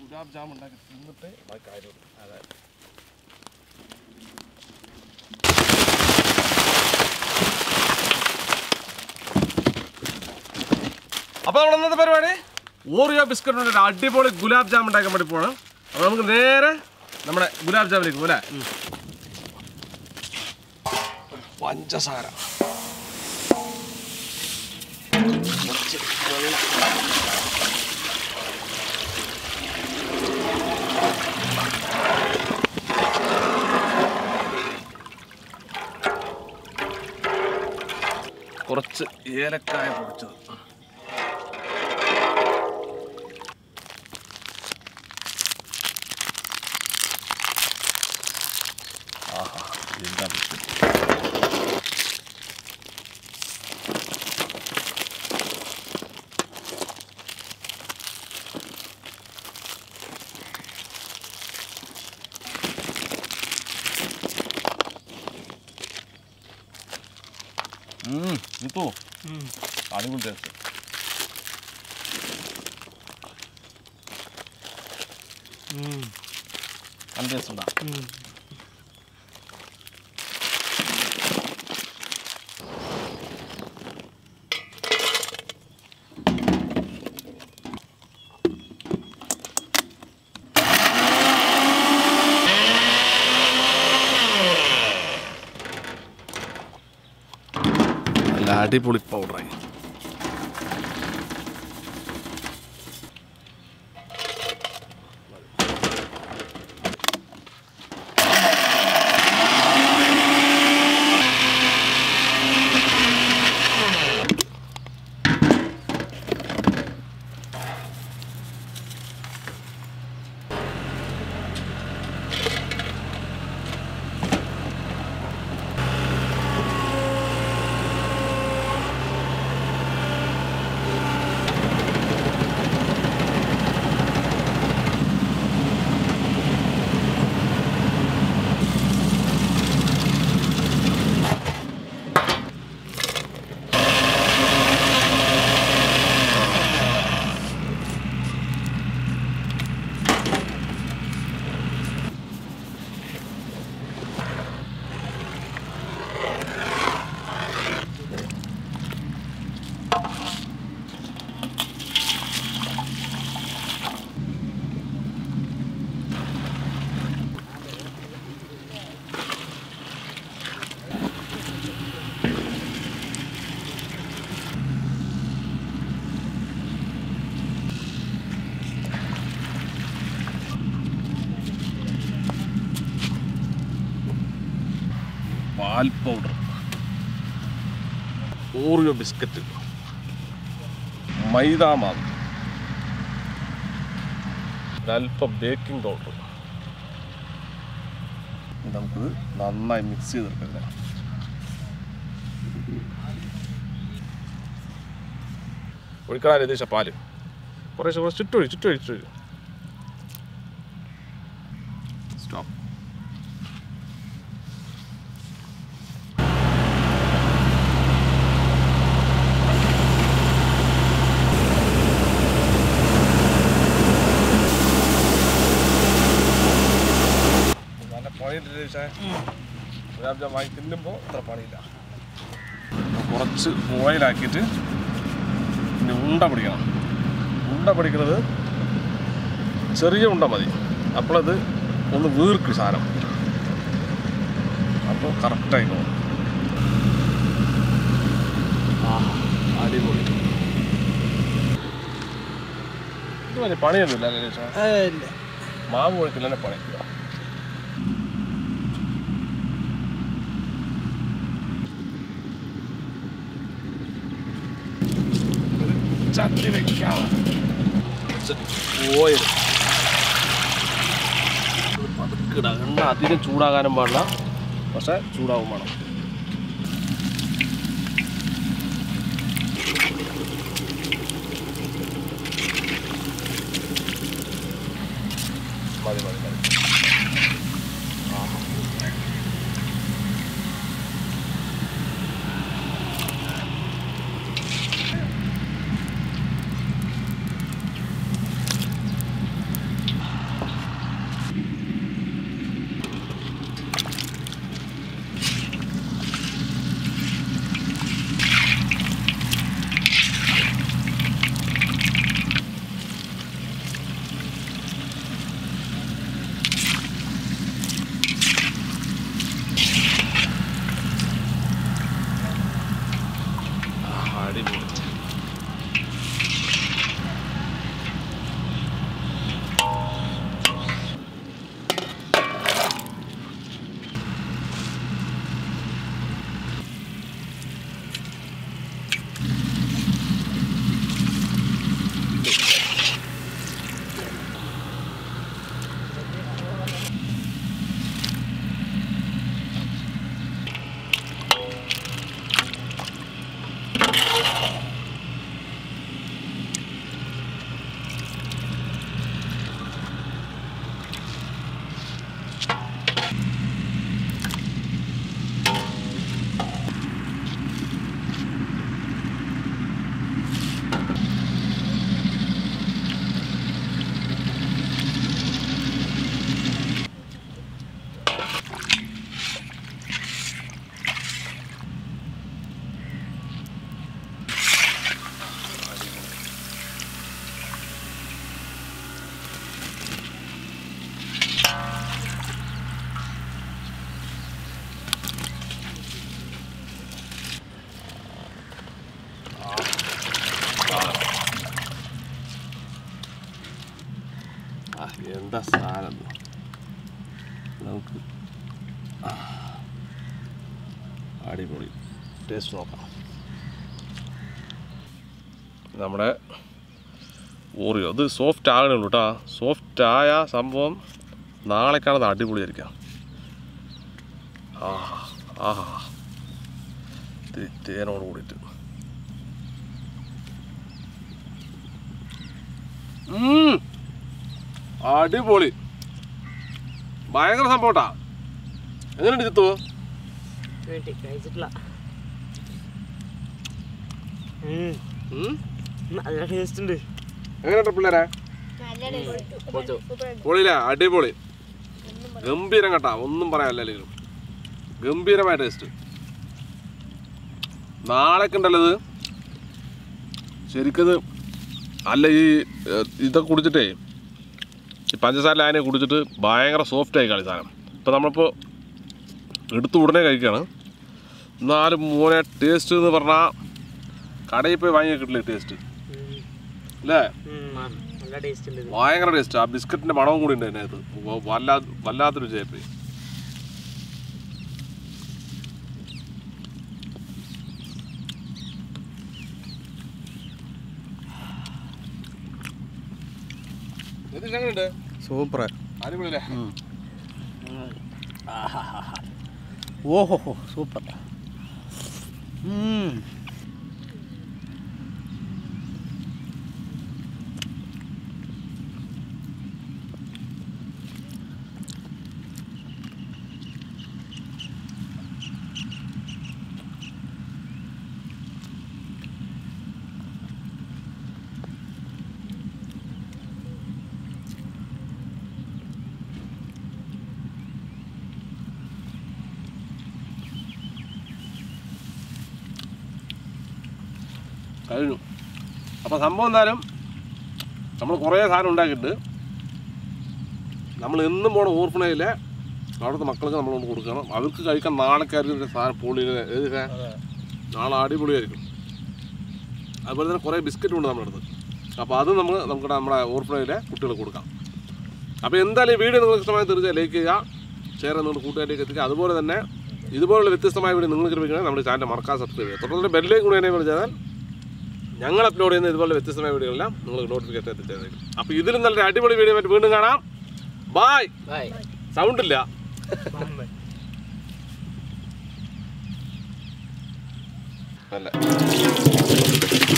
Gulab jam ഉണ്ടാക്കി തിന്നിട്ട് ബാക്കി കാര്യം അതെ അപ്പോൾ നമ്മൾ ഇന്നത്തെ പരിപാടി ഓറിയോ ബിസ്ക്കറ്റ് കൊണ്ട് ഒരു അടിപൊളി ഗുലാബ് ജാം ഉണ്ടാക്കാൻ വേണ്ടി പോകണം അപ്പോൾ നമുക്ക് നേരെ നമ്മുടെ ഗുലാബ് ജാമിലേക്ക് പോലെ പഞ്ചസാര കുറച്ച് വെള്ളം. കുറച്ച് ഏലക്കായ പൊടിച്ചത് ആഹാ എന്താ ബിസ്ക്കറ്റ് കിട്ടോ അടിപൊളി ടേസ്റ്റ് നല്ല ടേസ്റ്റ് ഉണ്ടാ നല്ല അടിപൊളി പൗഡറായി പാൽ പൗഡർ ഓറിയോ ബിസ്ക്കറ്റ് മൈദാ മാവ് ഒരല്പം ബേക്കിംഗ് പൗഡർ നമുക്ക് നന്നായി മിക്സ് ചെയ്തെടുക്കാം ഒഴിക്കാൻ രതീശ പാല് കുറേശ്ശെ കുറച്ച് ചുറ്റൊഴി ചുറ്റൊഴി ചുറ്റൊഴി സ്റ്റോപ്പ് നല്ല പണിയില്ല രതീശേ ഗുലാബ് ജാം വാങ്ങി തിന്നുമ്പോൾ അത്ര പണിയില്ല കുറച്ച് ഓയിലാക്കിയിട്ട് പിന്നെ ഉണ്ട പിടിക്കണം ഉണ്ട പിടിക്കുന്നത് ചെറിയ ഉണ്ട മതി അപ്പോഴത് ഒന്ന് വീർക്കും സാധനം അപ്പോൾ കറക്റ്റായി പോകും അടിപൊളി ഇത് വലിയ പണിയൊന്നുമില്ല അല്ലേ ചേച്ചാ മാവ് കുഴക്കില്ല തന്നെ പണി ചട്ടി വെക്കാം ഓയിൽ പതുക്കിട എണ്ണ അധികം ചൂടാകാനും പാടില്ല പക്ഷെ ചൂടാവും വേണം മതി മതി മതി ആ എന്താ സാധനം ഇത്? നമുക്ക് ആ, അടിപൊളി ടേസ്റ്റ് നോക്കാം നമ്മുടെ ഓറിയോ ഇത് സോഫ്റ്റ് ആകണേ ഉള്ളൂ കേട്ടോ സോഫ്റ്റ് ആയ സംഭവം നാളേക്കാണ് അത് അടിപൊളിയായിരിക്കാം ആ ആഹാ ഇത്തിരി തേനോട് കൂടിയിട്ട് ഉം. അടിപൊളി ഭയങ്കര സംഭവട്ടാ എങ്ങനെയുണ്ട് ചിത്തു വേണ്ടി കഴിച്ചിട്ടില്ല ഉം? നല്ല ടേസ്റ്റ് ഉണ്ട് എങ്ങനെയുണ്ട് പിള്ളേരെ പൊളിയില്ല അടിപൊളി ഗംഭീരം കേട്ടാ ഒന്നും പറയാനില്ല ഗംഭീരമായ ടേസ്റ്റ് നാളേക്ക് ഉണ്ടല്ലോ ഇത് ശരിക്കത് അല്ല ഈ ഏഹ്, ഇതൊക്കെ കുടിച്ചിട്ടേ ഈ പഞ്ചസാര ലായനെ കുടിച്ചിട്ട് ഭയങ്കര സോഫ്റ്റ് ആയി കളി സാധനം ഇപ്പം നമ്മളിപ്പോൾ എടുത്ത് ഉടനെ കഴിക്കുകയാണ് എന്നാലും മോനെ ടേസ്റ്റ് എന്ന് പറഞ്ഞാൽ കടയിൽ പോയി വാങ്ങി കിട്ടില്ല ടേസ്റ്റ് അല്ലേ നല്ല ടേസ്റ്റ് ഉണ്ട് ഇത്. ഭയങ്കര ടേസ്റ്റ് ആ ബിസ്ക്കറ്റിന്റെ മണവും കൂടി ഉണ്ട് അതിനകത്ത് വ- വല്ലാ വല്ലാത്തൊരു രുചിയായിപ്പോയി സൂപ്പർ അടിപൊളിയല്ലേ ഓഹോ സൂപ്പർ കഴിഞ്ഞു അപ്പോൾ സംഭവം എന്തായാലും നമ്മൾ കുറേ സാധനം ഉണ്ടാക്കിയിട്ട് നമ്മൾ എന്നും പോണ ഓർഫണയിലെ അവിടുത്തെ മക്കൾക്ക് നമ്മൾ കൊണ്ട് കൊടുക്കണം അവർക്ക് കഴിക്കാൻ നാളെക്കാരുടെ സാധനം പൊളി ഏത് ഫേ? നാളെ അടിപൊളിയായിരിക്കും അതുപോലെ തന്നെ കുറേ ബിസ്ക്കറ്റ് ഉണ്ട് നമ്മുടെ അടുത്ത് അപ്പോൾ അത് നമ്മൾ നമുക്ക് നമ്മുടെ ഓർഫണയിലെ കുട്ടികൾക്ക് കൊടുക്കാം അപ്പോൾ എന്തായാലും ഈ വീഡിയോ നിങ്ങൾക്ക് ഇഷ്ടമായി തീർച്ചയായും ലൈക്ക് ചെയ്യുക ഷെയർ നിങ്ങളുടെ കൂട്ടുകാരിലേക്ക് എത്തിക്കുക അതുപോലെ തന്നെ ഇതുപോലുള്ള വ്യത്യസ്തമായ വീഡിയോ നിങ്ങൾക്ക് ലഭിക്കണമെങ്കിൽ നമ്മുടെ ചാനൽ മറക്കാതെ സബ്സ്ക്രൈബ് ചെയ്യുക തുടർന്ന് ബെല്ലേക്ക് കൂടി എന്നെ ചെയ്താൽ ഞങ്ങൾ അപ്ലോഡ് ചെയ്യുന്ന ഇതുപോലെ വ്യത്യസ്തമായ വീഡിയോകളെല്ലാം നിങ്ങൾക്ക് നോട്ടിഫിക്കേഷൻ എത്തിച്ചേരും അപ്പോൾ ഇതിലും നല്ലൊരു അടിപൊളി വീഡിയോ ആയിട്ട് വീണ്ടും കാണാം ബായ് Bye. സൗണ്ട് ഇല്ല അല്ല